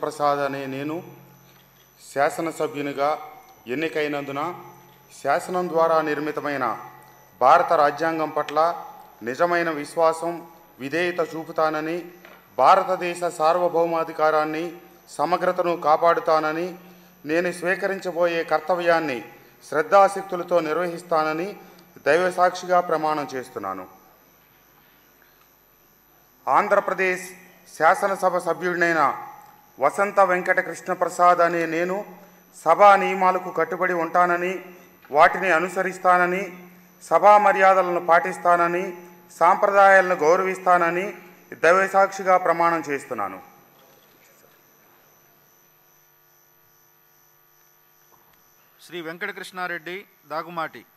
కృష్ణప్రసాద్ అనే నేను శాసనసభ్యునిగా ఎన్నికైనందున శాసనం ద్వారా నిర్మితమైన భారత రాజ్యాంగం పట్ల నిజమైన విశ్వాసం విధేయత చూపుతానని భారతదేశ సార్వభౌమాధికారాన్ని సమగ్రతను కాపాడుతానని నేను స్వీకరించబోయే కర్తవ్యాన్ని శ్రద్ధాశక్తులతో నిర్వహిస్తానని దైవసాక్షిగా ప్రమాణం చేస్తున్నాను ఆంధ్రప్రదేశ్ శాసనసభ సభ్యుడినైన వసంత వెంకట కృష్ణప్రసాద్ అనే నేను సభా నియమాలకు కట్టుబడి ఉంటానని వాటిని అనుసరిస్తానని సభా మర్యాదలను పాటిస్తానని సాంప్రదాయాలను గౌరవిస్తానని దైవసాక్షిగా ప్రమాణం చేస్తున్నాను శ్రీ వెంకటకృష్ణారెడ్డి దాగుమాటి